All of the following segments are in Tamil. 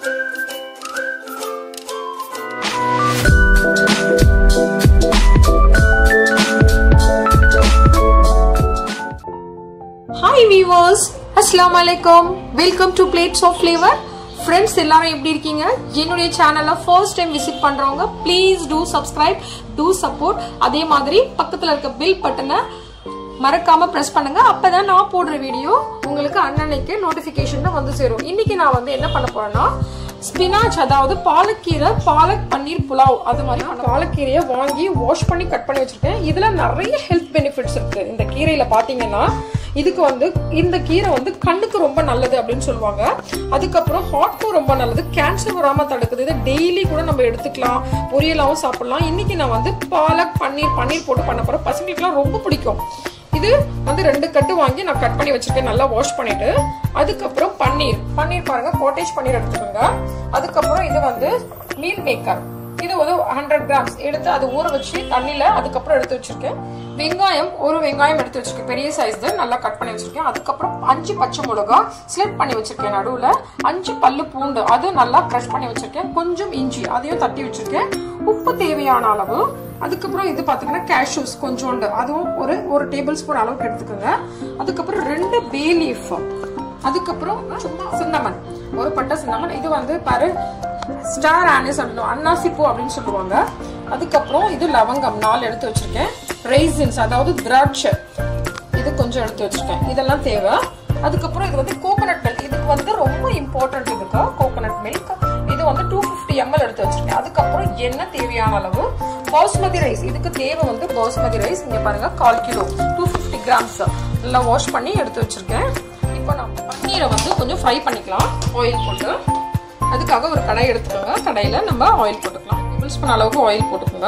ஹாய் வீவர்ஸ் அஸ்லாம் வலைக்கம் welcome to plates of flavour friends எல்லாரும் எப்படி இருக்கீங்க என்னுடைய சேனலை ஃபர்ஸ்ட் டைம் விசிட் பண்றவங்க please do subscribe to support அதே மாதிரி பக்கத்தில் இருக்க பில் பட்டனை மறக்காம பிரஸ் பண்ணுங்க அப்பதான் நான் போடுற வீடியோ உங்களுக்கு அன்னன்னைக்கு நோட்டிபிகேஷன் வந்து சேரும் இன்னைக்கு நான் வந்து என்ன பண்ண போறேன்னா ஸ்பினாச் அதாவது பாலக்கீரை பாலக் பன்னீர் புலாவ் அது மாதிரி நான் பாலக்கீரையை வாங்கி வாஷ் பண்ணி கட் பண்ணி வச்சிருக்கேன் இதுல நிறைய ஹெல்த் பெனிஃபிட்ஸ் இருக்கு இந்த கீரையில பாத்தீங்கன்னா இதுக்கு வந்து இந்த கீரை வந்து கண்ணுக்கு ரொம்ப நல்லது அப்படின்னு சொல்லுவாங்க அதுக்கப்புறம் ஹார்ட்க்கும் ரொம்ப நல்லது கேன்சர் வராம தடுக்குது இதை டெய்லி கூட நம்ம எடுத்துக்கலாம் பொரியலாவும் சாப்பிடலாம் இன்னைக்கு நான் வந்து பாலக் பன்னீர் பன்னீர் போட்டு பண்ண போறேன் பசங்களுக்குலாம் ரொம்ப பிடிக்கும் இது வந்து ரெண்டு கட்டு வாங்கி நான் கட் பண்ணி வச்சிருக்கேன் நல்லா வாஷ் பண்ணிட்டு அதுக்கப்புறம் பன்னீர் பன்னீர் பாருங்க கோட்டேஜ் பன்னீர் எடுத்துக்கோங்க அதுக்கப்புறம் இது வந்து மீல் மேக்கர் இது வந்து ஹண்ட்ரட் கிராம்ஸ் எடுத்து அது ஊற வச்சு தண்ணியில அதுக்கப்புறம் எடுத்து வச்சிருக்கேன் வெங்காயம் ஒரு வெங்காயம் எடுத்து வச்சிருக்கேன் பெரிய சைஸ் நல்லா கட் பண்ணி வச்சிருக்கேன் அதுக்கப்புறம் அஞ்சு பச்சை மிளகா ஸ்லிப் பண்ணி வச்சிருக்கேன் நடுவுல அஞ்சு பல்லு பூண்டு அது நல்லா க்ரஷ் பண்ணி வச்சிருக்கேன் கொஞ்சம் இஞ்சி அதையும் தட்டி வச்சிருக்கேன் உப்பு தேவையான அளவு அதுக்கப்புறம் இது பாத்தீங்கன்னா கேஷ்யூஸ் கொஞ்சோண்டு அதுவும் ஒரு ஒரு டேபிள் ஸ்பூன் அளவுக்கு எடுத்துக்கோங்க அதுக்கப்புறம் ரெண்டு பே லீஃப் அதுக்கப்புறம் சும்மா சின்னமன் ஒரு பட்டை சின்னமன் இது வந்து பாரு ஸ்டார் ஆனிஸ் அப்படின்னு அன்னாசி பூ அப்படின்னு சொல்லுவாங்க அதுக்கப்புறம் இது லவங்கம் நாலு எடுத்து வச்சிருக்கேன் ரைசின்ஸ் அதாவது திராட்சை இது கொஞ்சம் எடுத்து வச்சிருக்கேன் இதெல்லாம் தேவை அதுக்கப்புறம் இது வந்து கோகனட் மில்க் இதுக்கு வந்து ரொம்ப இம்பார்ட்டன்ட் இதுக்கு கோகனட் மில்க் இது வந்து டூ ஃபிஃப்டி எம்எல் எடுத்து வச்சிருக்கேன் அதுக்கப்புறம் என்ன தேவையான அளவு பாஸ்மதி ரைஸ் இதுக்கு தேவை வந்து பாஸ்மதி ரைஸ் இங்க பாருங்க கால் கிலோ டூ ஃபிஃப்டி கிராம்ஸ் நல்லா வாஷ் பண்ணி எடுத்து வச்சிருக்கேன் இப்போ நம்ம பன்னீரை வந்து கொஞ்சம் ஃப்ரை பண்ணிக்கலாம் ஆயில் போட்டு அதுக்காக ஒரு கடாய் எடுத்துக்கோங்க கடாயில நம்ம ஆயில் போட்டுக்கலாம் டேபிள் ஸ்பூன் அளவுக்கு ஆயில் போட்டுக்கோங்க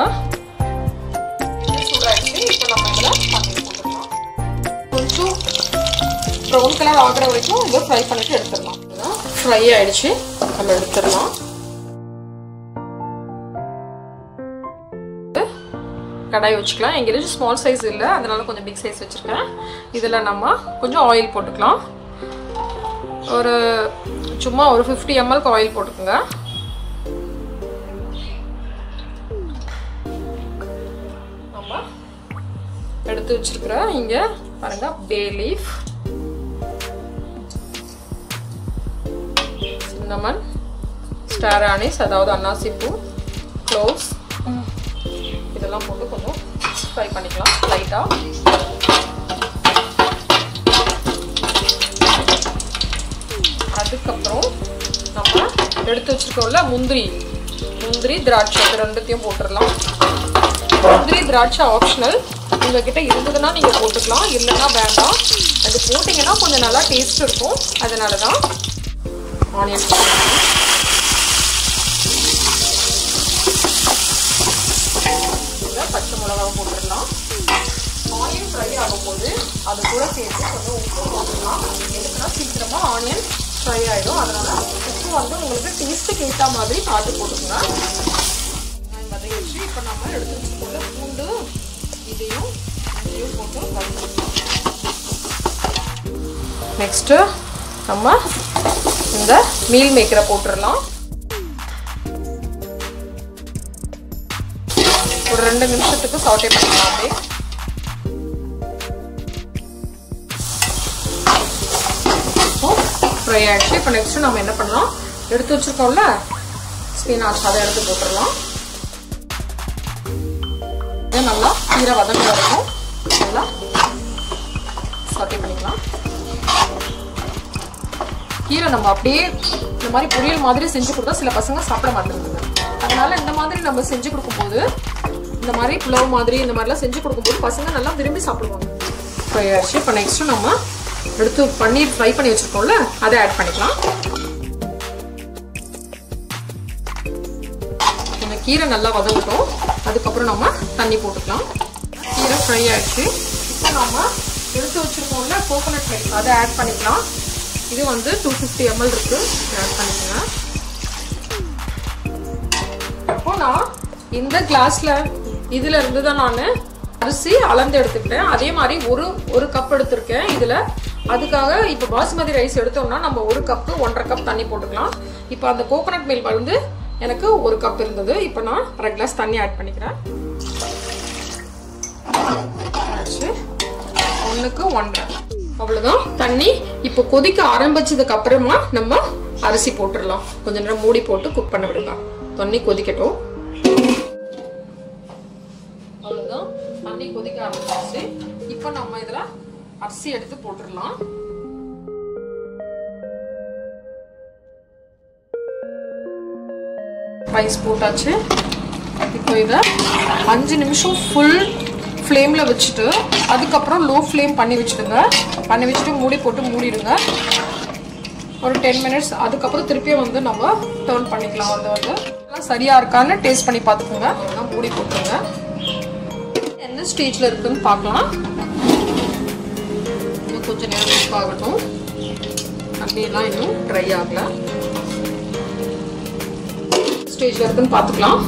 சூடாயிடுச்சு இப்போ நம்ம இதில் பன்னீர் போட்டுக்கலாம் கொஞ்சம் ப்ரௌன் கலர் ஆகிற வரைக்கும் இதை ஃப்ரை பண்ணிட்டு எடுத்துடலாம் ஃப்ரை ஆயிடுச்சு நம்ம எடுத்துடலாம் கடாய் வச்சுக்கலாம் எங்கிட்ட ஸ்மால் சைஸ் இல்லை அதனால கொஞ்சம் பிக் சைஸ் வச்சுருக்கேன் இதில் நம்ம கொஞ்சம் ஆயில் போட்டுக்கலாம் ஒரு சும்மா ஒரு ஃபிஃப்டி எம்எல்க்கு ஆயில் போட்டுக்கோங்க நம்ம எடுத்து வச்சிருக்கிற இங்கே பாருங்க bay leaf cinnamon star anise அதாவது அன்னாசி பூ க்ளோவ்ஸ் இதெல்லாம் போட்டு கொஞ்சம் ஃப்ரை பண்ணிக்கலாம் லைட்டாக அதுக்கப்புறம் நம்ம எடுத்து வச்சிருக்கோம்ல முந்திரி முந்திரி திராட்சை இது ரெண்டுத்தையும் போட்டுடலாம் முந்திரி திராட்சை ஆப்ஷனல் உங்ககிட்ட இருந்ததுன்னா நீங்கள் போட்டுக்கலாம் இல்லைன்னா வேண்டாம் அது போட்டிங்கன்னா கொஞ்சம் நல்லா டேஸ்ட் இருக்கும் அதனால தான் ஆனியன் பச்சை மிளகாவை போட்டுடலாம் ஆனியன் ஃப்ரை ஆகும்போது அது கூட சேர்த்து கொஞ்சம் உப்பு போட்டுடலாம் எதுக்குன்னா சீக்கிரமாக ஆனியன் ஃப்ரை ஆகிடும் அதனால உப்பு வந்து உங்களுக்கு டேஸ்ட்டுக்கு ஏற்ற மாதிரி பார்த்து போட்டுக்கோங்க வதங்கிடுச்சு இப்போ நம்ம எடுத்து வச்சுக்கோங்க பூண்டு இதையும் இதையும் போட்டு வதக்கிக்கலாம் நெக்ஸ்ட்டு நம்ம இந்த மீல் மேக்கரை போட்டுடலாம் ஒரு ரெண்டு நிமிஷத்துக்கு சாட்டே பண்ணிக்கலாம் அப்படியே ஃப்ரை ஆகிடுச்சு இப்போ நெக்ஸ்ட் நம்ம என்ன பண்ணலாம் எடுத்து வச்சிருக்கோம்ல ஸ்பீனாச் அதை எடுத்து போட்டுடலாம் நல்லா கீரை வதங்க வரைக்கும் நல்லா சாட்டே பண்ணிக்கலாம் கீரை நம்ம அப்படியே இந்த மாதிரி பொரியல் மாதிரி செஞ்சு கொடுத்தா சில பசங்க சாப்பிட மாட்டேங்குது அதனால இந்த மாதிரி நம்ம செஞ்சு கொடுக்கும்போது இந்த மாதிரி புலவு மாதிரி இந்த மாதிரிலாம் செஞ்சு கொடுக்கும்போது பசங்க நல்லா விரும்பி சாப்பிடுவாங்க ஃப்ரை ஆயிடுச்சு இப்போ நெக்ஸ்ட்டு நம்ம எடுத்து பன்னீர் ஃப்ரை பண்ணி வச்சுருக்கோம்ல அதை ஆட் பண்ணிக்கலாம் இந்த கீரை நல்லா வதங்கட்டும் அதுக்கப்புறம் நம்ம தண்ணி போட்டுக்கலாம் கீரை ஃப்ரை ஆயிடுச்சு இப்போ நம்ம எடுத்து வச்சுருக்கோம்ல கோகோனட் மில்க் அதை ஆட் பண்ணிக்கலாம் இது வந்து டூ ஃபிஃப்டி எம்எல் இருக்கு ஆட் பண்ணிக்கோங்க அப்போ நான் இந்த கிளாஸ்ல இதுல இருந்து தான் நான் அரிசி அளந்து எடுத்துக்கிட்டேன் அதே மாதிரி ஒரு ஒரு கப் எடுத்திருக்கேன் இதுல அதுக்காக இப்போ பாசுமதி ரைஸ் எடுத்தோம்னா நம்ம ஒரு கப்பு ஒன்றரை கப் தண்ணி போட்டுக்கலாம் இப்போ அந்த கோகோனட் மில்க் வந்து எனக்கு ஒரு கப் இருந்தது இப்போ நான் அரை கிளாஸ் தண்ணி ஆட் பண்ணிக்கிறேன் ஒன்றுக்கு ஒன்றரை அவ்வளோதான் தண்ணி இப்போ கொதிக்க ஆரம்பிச்சதுக்கு அப்புறமா நம்ம அரிசி போட்டுடலாம் கொஞ்ச நேரம் மூடி போட்டு குக் பண்ண விடலாம் தண்ணி கொதிக்கட்டும் அவ்வளோதான் தண்ணி கொதிக்க ஆரம்பிச்சிருச்சு இப்போ நம்ம இதில் அரிசி எடுத்து போட்டுடலாம் ரைஸ் போட்டாச்சு இப்போ இதை அஞ்சு நிமிஷம் ஃபுல் ஃப்ளேமில் வச்சுட்டு அதுக்கப்புறம் லோ ஃப்ளேம் பண்ணி வச்சுடுங்க பண்ணி வச்சுட்டு மூடி போட்டு மூடிடுங்க ஒரு டென் மினிட்ஸ் அதுக்கப்புறம் திருப்பியும் வந்து நம்ம டேர்ன் பண்ணிக்கலாம் வந்து வந்து எல்லாம் சரியாக இருக்கான்னு டேஸ்ட் பண்ணி பார்த்துக்கோங்க எல்லாம் மூடி போட்டுருங்க எந்த ஸ்டேஜில் இருக்குன்னு பார்க்கலாம் இன்னும் கொஞ்சம் நேரம் குக் ஆகட்டும் தண்ணியெல்லாம் இன்னும் ட்ரை ஆகல ஸ்டேஜில் இருக்குன்னு பார்த்துக்கலாம்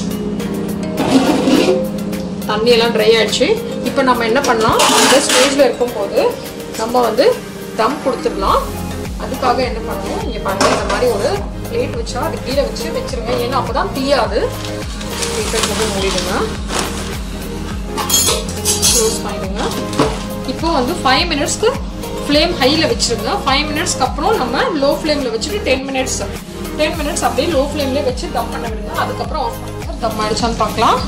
தண்ணி எல்லாம் ட்ரை ஆயிடுச்சு இப்போ நம்ம என்ன பண்ணலாம் அந்த ஸ்டேஜில் இருக்கும்போது நம்ம வந்து தம் கொடுத்துடலாம் அதுக்காக என்ன பண்ணணும் இங்கே பாருங்க இந்த மாதிரி ஒரு பிளேட் வச்சா அது கீழே வச்சு வச்சிருங்க ஏன்னா அப்போ தான் தீயாது பிளேட்டை வந்து மூடிடுங்க க்ளோஸ் பண்ணிடுங்க இப்போ வந்து ஃபைவ் மினிட்ஸ்க்கு ஃப்ளேம் ஹையில் வச்சுருங்க ஃபைவ் மினிட்ஸ்க்கு அப்புறம் நம்ம லோ ஃப்ளேமில் வச்சுட்டு டென் மினிட்ஸ் டென் மினிட்ஸ் அப்படியே லோ ஃப்ளேம்லேயே வச்சு தம் பண்ண விடுங்க அதுக்கப்புறம் ஆஃப் பண்ணுங்க தம் ஆயிடுச்சான்னு பார்க்கலாம்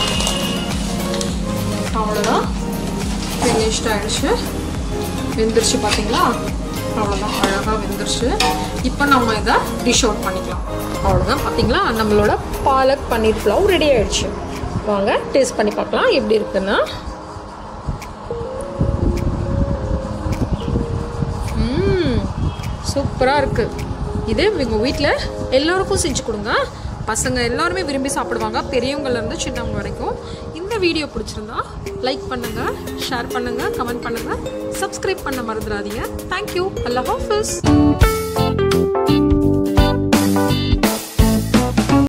அவ்வளோதான் ஃபினிஷ்ட் ஆயிடுச்சு வெந்துருச்சு பார்த்தீங்களா அவ்வளோதான் அழகாக வெந்துருச்சு இப்போ நம்ம இதை டிஷ் அவுட் பண்ணிக்கலாம் அவ்வளோதான் பார்த்தீங்களா நம்மளோட பாலக் பன்னீர் புலாவ் ரெடி ஆயிடுச்சு வாங்க டேஸ்ட் பண்ணி பார்க்கலாம் எப்படி இருக்குன்னா சூப்பராக இருக்குது இது உங்கள் வீட்டில் எல்லோருக்கும் செஞ்சு கொடுங்க பசங்க எல்லாருமே விரும்பி சாப்பிடுவாங்க பெரியவங்கலேருந்து சின்னவங்க வரைக்கும் இந்த வீடியோ பிடிச்சிருந்தா லைக் பண்ணுங்கள் ஷேர் பண்ணுங்கள் கமெண்ட் பண்ணுங்கள் சப்ஸ்கிரைப் பண்ண மறந்துடாதீங்க தேங்க்யூ அல்லா ஹாஃபிஸ்